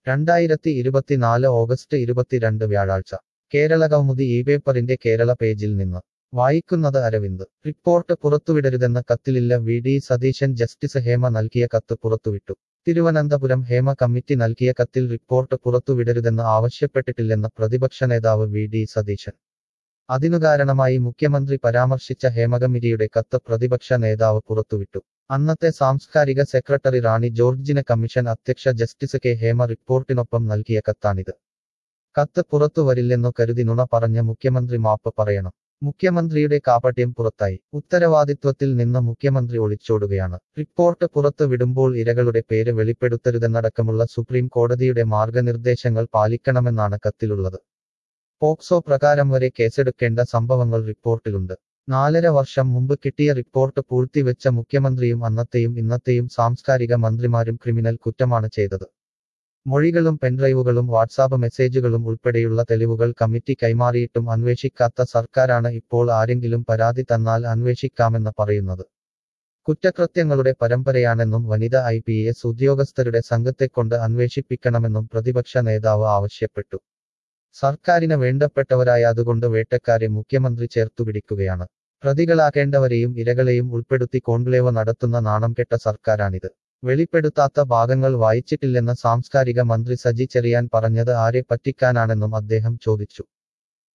രണ്ടായിരത്തി ഇരുപത്തിനാല് ഓഗസ്റ്റ് ഇരുപത്തിരണ്ട് വ്യാഴാഴ്ച കേരള കൗമുദി ഈ പേപ്പറിന്റെ കേരള പേജിൽ നിന്ന് വായിക്കുന്നത് അരവിന്ദ് റിപ്പോർട്ട് പുറത്തുവിടരുതെന്ന കത്തിലില്ല V D Satheesan justice Hema നൽകിയ കത്ത് പുറത്തുവിട്ടു തിരുവനന്തപുരം ഹേമ കമ്മിറ്റി നൽകിയ കത്തിൽ റിപ്പോർട്ട് പുറത്തുവിടരുതെന്ന് ആവശ്യപ്പെട്ടിട്ടില്ലെന്ന് പ്രതിപക്ഷ നേതാവ് വി ഡി സതീശൻ അതിനു കാരണമായി മുഖ്യമന്ത്രി പരാമർശിച്ച ഹേമകമ്മിറ്റിയുടെ കത്ത് പ്രതിപക്ഷ നേതാവ് പുറത്തുവിട്ടു അന്നത്തെ സാംസ്കാരിക സെക്രട്ടറി റാണി ജോർജിന് കമ്മീഷൻ അധ്യക്ഷ ജസ്റ്റിസ് കെ ഹേമ റിപ്പോർട്ടിനൊപ്പം നൽകിയ കത്താണിത് കത്ത് പുറത്തുവരില്ലെന്നു കരുതി നുണ പറഞ്ഞ മുഖ്യമന്ത്രി മാപ്പ് പറയണം മുഖ്യമന്ത്രിയുടെ കാപട്യം പുറത്തായി ഉത്തരവാദിത്വത്തിൽ നിന്ന് മുഖ്യമന്ത്രി ഒളിച്ചോടുകയാണ് റിപ്പോർട്ട് പുറത്തു വിടുമ്പോൾ ഇരകളുടെ പേര് വെളിപ്പെടുത്തരുതെന്നടക്കമുള്ള സുപ്രീം കോടതിയുടെ മാർഗനിർദ്ദേശങ്ങൾ പാലിക്കണമെന്നാണ് കത്തിലുള്ളത് പോക്സോ പ്രകാരം വരെ കേസെടുക്കേണ്ട സംഭവങ്ങൾ റിപ്പോർട്ടിലുണ്ട് നാലര വർഷം മുമ്പ് കിട്ടിയ റിപ്പോർട്ട് പൂഴ്ത്തിവെച്ച മുഖ്യമന്ത്രിയും അന്നത്തെയും ഇന്നത്തെയും സാംസ്കാരിക മന്ത്രിമാരും ക്രിമിനൽ കുറ്റമാണ് ചെയ്തത് മൊഴികളും പെൻഡ്രൈവുകളും വാട്സാപ്പ് മെസ്സേജുകളും ഉൾപ്പെടെയുള്ള തെളിവുകൾ കമ്മിറ്റി കൈമാറിയിട്ടും അന്വേഷിക്കാത്ത സർക്കാരാണ് ഇപ്പോൾ ആരെങ്കിലും പരാതി തന്നാൽ അന്വേഷിക്കാമെന്ന് പറയുന്നത് കുറ്റകൃത്യങ്ങളുടെ പരമ്പരയാണെന്നും വനിത ഐ പി എസ് ഉദ്യോഗസ്ഥരുടെ സംഘത്തെക്കൊണ്ട് അന്വേഷിപ്പിക്കണമെന്നും പ്രതിപക്ഷ നേതാവ് ആവശ്യപ്പെട്ടു സർക്കാരിന് വേണ്ടപ്പെട്ടവരായ അതുകൊണ്ട് വേട്ടക്കാരെ മുഖ്യമന്ത്രി ചേർത്തുപിടിക്കുകയാണ് പ്രതികളാകേണ്ടവരെയും ഇരകളെയും ഉൾപ്പെടുത്തി കോൺക്ലേവ് നടത്തുന്ന നാണം കെട്ട സർക്കാരാണിത് വെളിപ്പെടുത്താത്ത ഭാഗങ്ങൾ വായിച്ചിട്ടില്ലെന്ന് സാംസ്കാരിക മന്ത്രി സജി ചെറിയാൻ പറഞ്ഞത് ആരെ പറ്റിക്കാനാണെന്നും അദ്ദേഹം ചോദിച്ചു